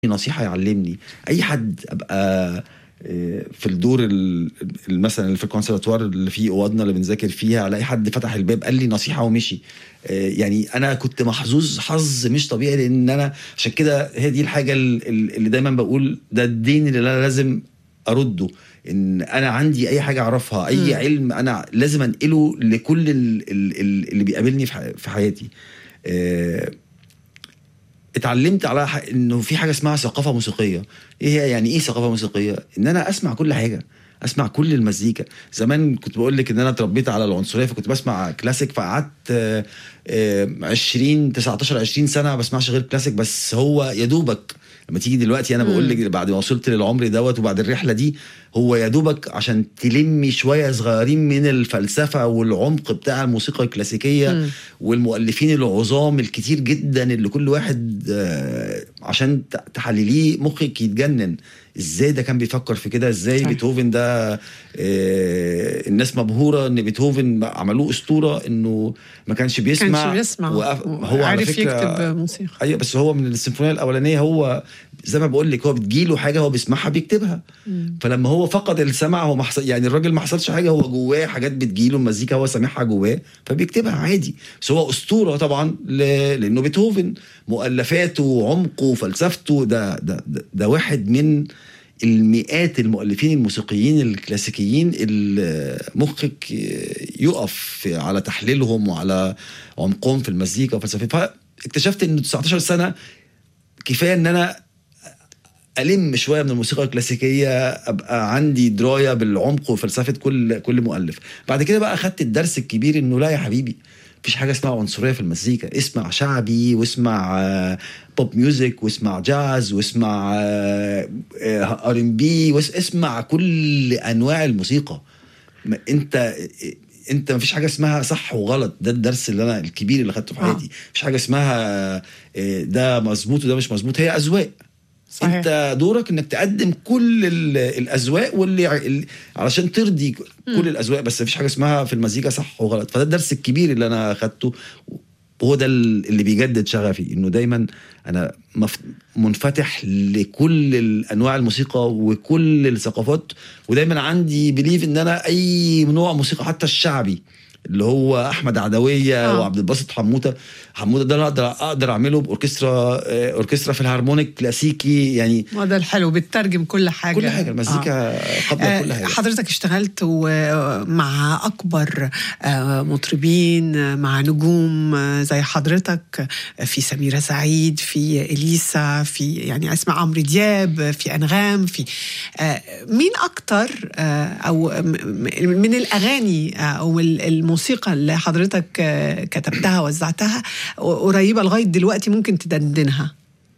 نصيحه يعلمني اي حد ابقى آه، في الدور ال- ال- مثلا اللي في الكونسرفتوار اللي فيه اوضنا اللي بنذاكر فيها الاقي حد فتح الباب قال لي نصيحه ومشي آه، يعني انا كنت محظوظ حظ مش طبيعي لان انا عشان كده هي دي الحاجه ال- ال- اللي دايما بقول ده الدين اللي انا لازم ارده ان انا عندي اي حاجه اعرفها اي مم. علم انا لازم انقله لكل ال- ال- ال- اللي بيقابلني في ح- في حياتي آه، اتعلمت على ح... انه في حاجه اسمها ثقافه موسيقيه ايه هي يعني ايه ثقافه موسيقيه ان انا اسمع كل حاجه اسمع كل المزيكا زمان كنت بقول لك ان انا اتربيت على العنصريه فكنت بسمع كلاسيك فقعدت آه، آه، 20 19 20 سنه ما بسمعش غير كلاسيك بس هو يا دوبك لما تيجي دلوقتي انا بقول لك بعد ما وصلت للعمر دوت وبعد الرحله دي هو يا دوبك عشان تلمي شويه صغيرين من الفلسفه والعمق بتاع الموسيقى الكلاسيكيه مم. والمؤلفين العظام الكتير جدا اللي كل واحد آه، عشان ت- تحلليه مخك يتجنن ازاي ده كان بيفكر في كده ازاي صح. بيتهوفن ده آه، الناس مبهوره ان بيتهوفن عملوه اسطوره انه ما كانش بيسمع كانش بيسمع وقف- هو على عارف فكره يكتب موسيقى ايوه بس هو من السيمفونيه الاولانيه هو زي ما بقول لك هو بتجيله حاجه هو بيسمعها بيكتبها مم. فلما هو فقد السمع هو محصل يعني الراجل ما حصلش حاجه هو جواه حاجات بتجيله المزيكا هو سامعها جواه فبيكتبها عادي بس هو اسطوره طبعا ل... لانه بيتهوفن مؤلفاته وعمقه وفلسفته ده ده ده, ده واحد من المئات المؤلفين الموسيقيين الكلاسيكيين اللي مخك يقف على تحليلهم وعلى عمقهم في المزيكا وفلسفتها فاكتشفت ان 19 سنه كفايه ان انا الم شويه من الموسيقى الكلاسيكيه ابقى عندي درايه بالعمق وفلسفه كل كل مؤلف بعد كده بقى اخدت الدرس الكبير انه لا يا حبيبي مفيش حاجه اسمها عنصريه في المزيكا اسمع شعبي واسمع آه، بوب ميوزك واسمع جاز واسمع ار ام بي واسمع كل انواع الموسيقى ما انت انت مفيش حاجه اسمها صح وغلط ده الدرس اللي انا الكبير اللي خدته في آه. حياتي مفيش حاجه اسمها آه، ده مظبوط وده مش مظبوط هي اذواق صحيح. انت دورك انك تقدم كل ال- الاذواق واللي ع- ال- علشان ترضي كل الاذواق بس مفيش حاجه اسمها في المزيكا صح وغلط فده الدرس الكبير اللي انا اخدته وهو ده ال- اللي بيجدد شغفي انه دايما انا مف- منفتح لكل انواع الموسيقى وكل الثقافات ودايما عندي بليف ان انا اي نوع موسيقى حتى الشعبي اللي هو احمد عدويه آه. وعبد الباسط حموته حموته ده انا اقدر اقدر اعمله باوركسترا آه، اوركسترا في الهارمونيك كلاسيكي يعني ما ده الحلو بتترجم كل حاجه كل حاجه المزيكا قبل آه، كل حاجه حضرتك اشتغلت و- مع اكبر آه، مطربين آه، مع نجوم آه، زي حضرتك آه، في سميره سعيد في اليسا في يعني اسمع عمرو دياب آه، في انغام في آه، مين اكتر آه، او م- م- من الاغاني آه، او ال- الموسيقى اللي حضرتك آه، كتبتها وزعتها قريبه لغايه دلوقتي ممكن تدندنها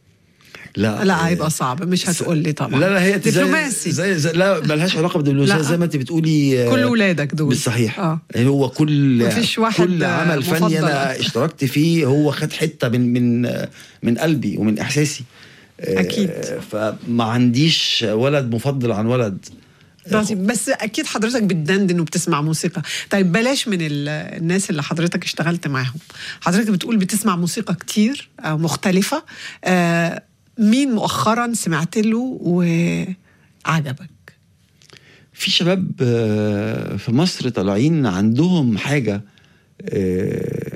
لا لا هيبقى صعب مش هتقول لي طبعا لا لا هي زي- دبلوماسي زي, زي لا ملهاش علاقه بالدبلوماسيه لا. زي ما انت بتقولي آه، كل ولادك دول بالصحيح اه يعني هو كل مفيش واحد كل عمل فني مفضل. انا اشتركت فيه هو خد حته من من من قلبي ومن احساسي آه، أكيد. فما عنديش ولد مفضل عن ولد لطيف بس اكيد حضرتك بتدندن وبتسمع موسيقى طيب بلاش من ال- الناس اللي حضرتك اشتغلت معاهم حضرتك بتقول بتسمع موسيقى كتير آه، مختلفة آه، مين مؤخرا سمعت له وعجبك في شباب آه، في مصر طالعين عندهم حاجه آه،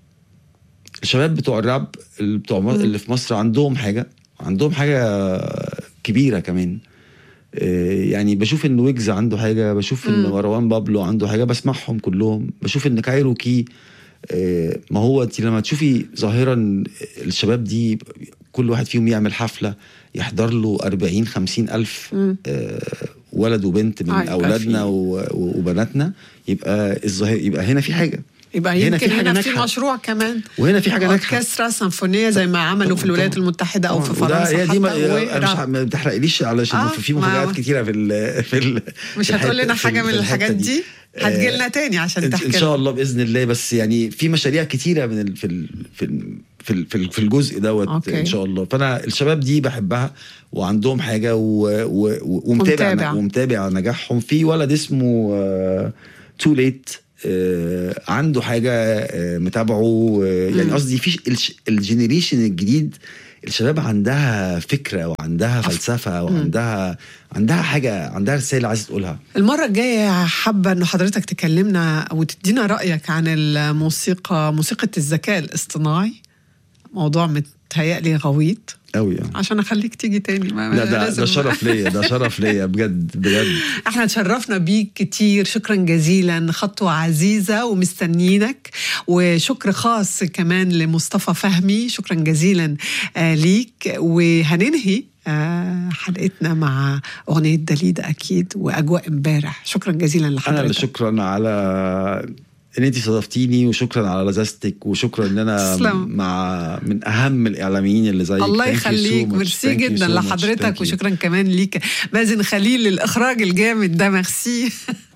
الشباب بتوع الراب اللي بتوع م- اللي في مصر عندهم حاجه عندهم حاجه كبيره كمان آه، يعني بشوف ان ويجز عنده حاجه بشوف ان مم. مروان بابلو عنده حاجه بسمعهم كلهم بشوف ان كايروكي آه، ما هو انت لما تشوفي ظاهرا الشباب دي كل واحد فيهم يعمل حفله يحضر له 40 50 الف مم. آه، ولد وبنت من آه، يبقى اولادنا في- و- و- وبناتنا يبقى الظاهر يبقى هنا في حاجه يبقى هنا يمكن في حاجة هنا في ناجحة. مشروع كمان وهنا في حاجه ناجحه اوركسترا سيمفونيه زي ما عملوا في طبعاً، الولايات طبعاً. المتحده او في وده- فرنسا هي دي ما حتى انا مش وراب. ما بتحرقليش علشان آه، في ما- مفاجآت كتيره في ال في ال مش في هتقول الحتة- لنا في حاجه ال- من في الحاجات الحتة دي هتجي لنا تاني عشان إن- تحكي ان لنا. شاء الله باذن الله بس يعني في مشاريع كتيره من ال في ال في ال في ال- في, ال- في الجزء دوت أوكي. ان شاء الله فانا الشباب دي بحبها وعندهم حاجه و و و ومتابع ومتابع. ومتابع نجاحهم في ولد اسمه تو ليت عنده حاجه آه، متابعه آه، يعني مم. قصدي في الجنريشن الجديد الشباب عندها فكره وعندها فلسفه وعندها عندها حاجه عندها رساله عايزه تقولها المرة الجاية حابة انه حضرتك تكلمنا وتدينا رأيك عن الموسيقى موسيقى الذكاء الاصطناعي موضوع متهيألي غويط قوي يعني عشان اخليك تيجي تاني ما لا ده لازم- ده شرف ليا ده شرف ليا بجد بجد احنا تشرفنا بيك كتير شكرا جزيلا خطوة عزيزة ومستنيينك وشكر خاص كمان لمصطفى فهمي شكرا جزيلا آه ليك وهننهي آه حلقتنا مع أغنية دليدا أكيد وأجواء امبارح شكرا جزيلا انا لحضرتك اللي شكرا على ان انت استضفتيني وشكرا على لذاذتك وشكرا ان انا تسلم. مع من اهم الاعلاميين اللي زيك الله Thank you so يخليك much. ميرسي Thank you جدا so much. لحضرتك Thank you. وشكرا كمان ليك مازن خليل للإخراج الجامد ده ميرسي